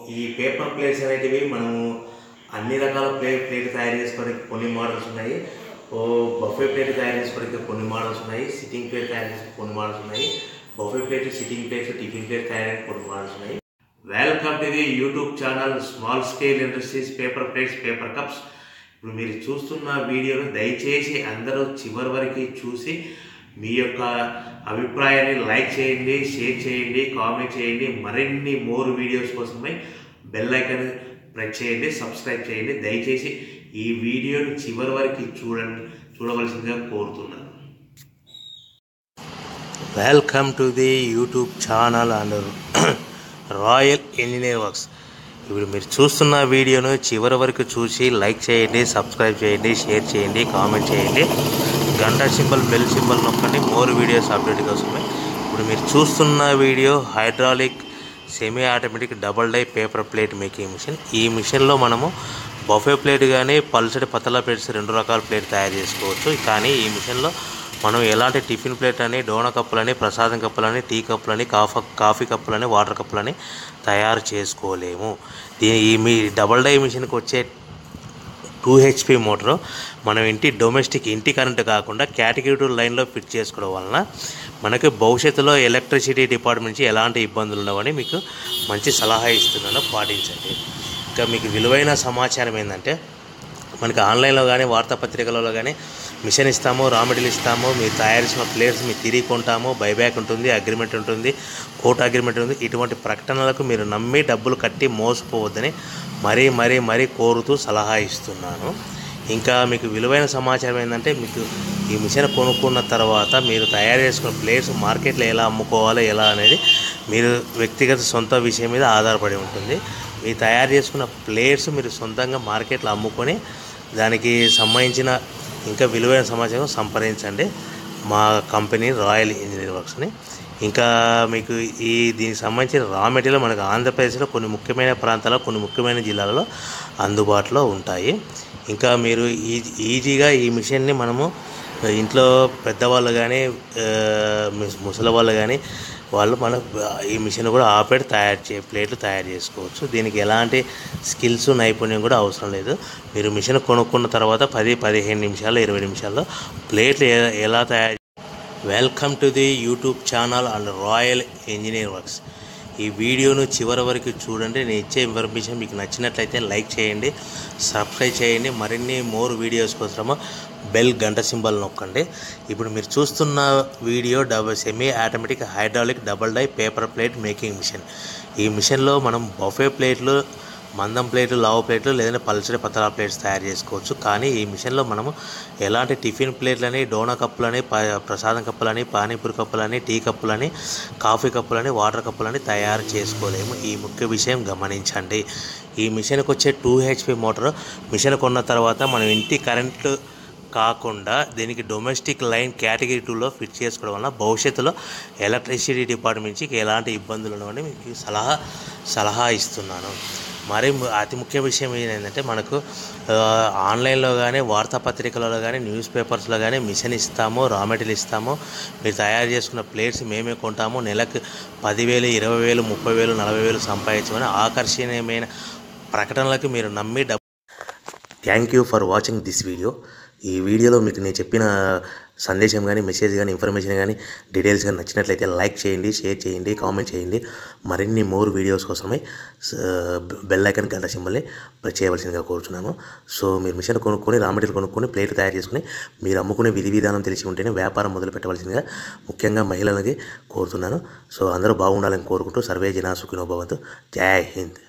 ఈ paper plates అనేటివి మనము అన్ని రకాల ప్లేట్ ప్లేట్ తయారు చేసుకోవడానికి కొన్ని మోడల్స్ ఉన్నాయి ఓ బఫే ప్లేట్ తయారు చేసుకోవడానికి కొన్ని మోడల్స్ ఉన్నాయి సిట్టింగ్ ప్లేట్ తయారు చేసుకోవడానికి కొన్ని మోడల్స్ ఉన్నాయి buffet plate sitting plates tiffin plate తయారు చేయడానికి కొన్ని మోడల్స్ ఉన్నాయి welcome to the YouTube channel small scale industries paper plates paper cups ఇప్పుడు మీరు చూస్తున్న వీడియోను దయచేసి అందరూ చివరి వరకు చూసి మీ యొక్క అభిప్రాయాన్ని లైక్ చేయండి షేర్ చేయండి కామెంట్ చేయండి మరిన్ని మోర్ వీడియోస్ కోసమై బెల్ ఐకాన్ ప్రెస్ చేయండి సబ్స్క్రైబ్ చేయండి దయచేసి ఈ వీడియోని చివరి వరకు చూడండి చూడవలసిందిగా కోరుతున్నాను welcome to the YouTube channel and royal engineer works ఇప్పుడు మీరు చూస్తున్న వీడియోను చివరి వరకు చూసి లైక్ చేయండి సబ్స్క్రైబ్ చేయండి షేర్ చేయండి కామెంట్ చేయండి గంట సింబల్ బెల్ సింబల్ నొక్కండి మోర్ వీడియోస్ అప్డేట్ కోసమే ఇప్పుడు మీరు చూస్తున్న video hydraulic semi automatic double die paper plate making machine ఈ మిషన్లో మనము బఫే ప్లేట్ కానీ పల్సటి పతలా ప్లేట్స్ రెండు రకాల ప్లేట్ తయారు చేసుకోవచ్చు కానీ ఈ మిషన్లో మనం ఎలాంటి టిఫిన్ ప్లేట్ అని డోన కప్పులని ప్రసాదం కప్పులని టీ కప్పులని కాఫీ కాఫీ కప్పులని వాటర్ కప్పులని తయారు చేసుకోలేము దీని ఈ మీ డబల్ డై మిషన్కి వచ్చే టూ హెచ్పి మోటారు మనం ఇంటి డొమెస్టిక్ ఇంటి కరెంట్ కాకుండా కేటగిరీ లైన్లో ఫిట్ చేసుకోవడం వలన మనకి భవిష్యత్తులో ఎలక్ట్రిసిటీ డిపార్ట్మెంట్ నుంచి ఎలాంటి ఇబ్బందులు ఉండవని మీకు మంచి సలహా ఇస్తున్నాను పాటించండి ఇంకా మీకు విలువైన సమాచారం ఏంటంటే మనకి ఆన్లైన్లో కానీ వార్తాపత్రికలలో కానీ మిషన్ ఇస్తాము రా మెటీరియల్ ఇస్తాము మీరు తయారు చేసిన ప్లేట్స్ మీరు తిరిగి కొంటాము బైబ్యాక్ ఉంటుంది అగ్రిమెంట్ ఉంటుంది కోర్టు అగ్రిమెంట్ ఉంది ఇటువంటి ప్రకటనలకు మీరు నమ్మి డబ్బులు కట్టి మోసపోవద్దని మరీ మరీ మరీ కోరుతూ సలహా ఇస్తున్నాను ఇంకా మీకు విలువైన సమాచారం ఏంటంటే మీకు ఈ మిషన్ కొనుక్కున్న తర్వాత మీరు తయారు చేసుకున్న ప్లేట్స్ మార్కెట్లో ఎలా అమ్ముకోవాలో ఎలా అనేది మీరు వ్యక్తిగత సొంత విషయం మీద ఆధారపడి ఉంటుంది మీరు తయారు చేసుకున్న ప్లేట్స్ మీరు సొంతంగా మార్కెట్లో అమ్ముకొని దానికి సంబంధించిన ఇంకా విలువైన సమాచారం సంప్రదించండి మా కంపెనీ రాయల్ ఇంజనీర్ వర్క్స్ని ఇంకా మీకు ఈ దీనికి సంబంధించిన రా మెటీరియల్ మనకు ఆంధ్రప్రదేశ్లో కొన్ని ముఖ్యమైన ప్రాంతాల్లో కొన్ని ముఖ్యమైన జిల్లాలలో అందుబాటులో ఉంటాయి ఇంకా మీరు ఈ ఈజీగా ఈ మిషన్ని మనము ఇంట్లో పెద్దవాళ్ళు కానీ ముసలి వాళ్ళు కానీ వాళ్ళు మన ఈ మిషన్ కూడా ఆపరేట్ తయారు చే ప్లేట్లు తయారు చేసుకోవచ్చు దీనికి ఎలాంటి స్కిల్స్ నైపుణ్యం కూడా అవసరం లేదు మీరు మిషన్ కొనుక్కున్న తర్వాత పది పదిహేను నిమిషాలు ఇరవై నిమిషాల్లో ప్లేట్లు ఎ- ఎలా తయారు welcome to the YouTube channel and royal engineer works ఈ వీడియోను చివరి వరకు చూడండి నేను ఇచ్చే ఇన్ఫర్మేషన్ మీకు నచ్చినట్లయితే లైక్ చేయండి సబ్స్క్రైబ్ చేయండి మరిన్ని మోర్ వీడియోస్ కోసము బెల్ గంట సింబల్ నొక్కండి ఇప్పుడు మీరు చూస్తున్న video double semi automatic hydraulic double die paper plate making machine ఈ మిషన్లో మనం బఫే ప్లేట్లు మందం ప్లేట్లు లావు ప్లేట్లు లేదంటే పల్చడి పతలా ప్లేట్స్ తయారు చేసుకోవచ్చు కానీ ఈ మిషన్లో మనము ఎలాంటి టిఫిన్ ప్లేట్లని డోనా కప్పులని ప- ప్రసాదం కప్పులని పానీపూరి కప్పులని టీ కప్పులని కాఫీ కప్పులని వాటర్ కప్పులని తయారు చేసుకోలేము ఈ ముఖ్య విషయం గమనించండి ఈ మిషన్కి వచ్చే టూ హెచ్పి మోటార్ మిషన్ కొన్న తర్వాత మనం ఇంటి కరెంటు కాకుండా దీనికి డొమెస్టిక్ లైన్ కేటగిరీ టూలో ఫిట్ చేసుకోవడం వల్ల భవిష్యత్తులో ఎలక్ట్రిసిటీ డిపార్ట్మెంట్ నుంచి ఎలాంటి ఇబ్బందులు ఉండవని మీకు సలహా సలహా ఇస్తున్నాను మరి ము- అతి ముఖ్య విషయం ఏంటంటే మనకు ఆ, ఆన్లైన్లో కానీ వార్తాపత్రికలలో కానీ న్యూస్ పేపర్స్లో కానీ మిషన్ ఇస్తాము రా మెటీరియల్ ఇస్తాము మీరు తయారు చేసుకున్న ప్లేట్స్ మేమే కొంటాము నెలకు పదివేలు ఇరవై వేలు ముప్పై వేలు నలభై వేలు సంపాదించమని ఆకర్షణీయమైన ప్రకటనలకు మీరు నమ్మి డబ్బు thank you for watching this video ఈ వీడియోలో మీకు నేను చెప్పిన సందేశం కానీ మెసేజ్ కానీ ఇన్ఫర్మేషన్ కానీ డీటెయిల్స్ కానీ నచ్చినట్లయితే లైక్ చేయండి షేర్ చేయండి కామెంట్ చేయండి మరిన్ని మోర్ వీడియోస్ కోసమై బెల్ ఐకన్ గంట సింబల్ని ప్రెస్ చేయవలసిందిగా కోరుచున్నాను సో మీరు మిషన్ కొనుక్కొని రా మెటీరియల్ కొనుక్కొని ప్లేట్ తయారు చేసుకుని మీరు అమ్ముకునే విధి విధానం తెలిసి ఉంటేనే వ్యాపారం మొదలు పెట్టవలసిందిగా ముఖ్యంగా మహిళలకి కోరుతున్నాను సో అందరూ బాగుండాలని కోరుకుంటూ సర్వే జనా సుఖినో భవంతు జై హింద్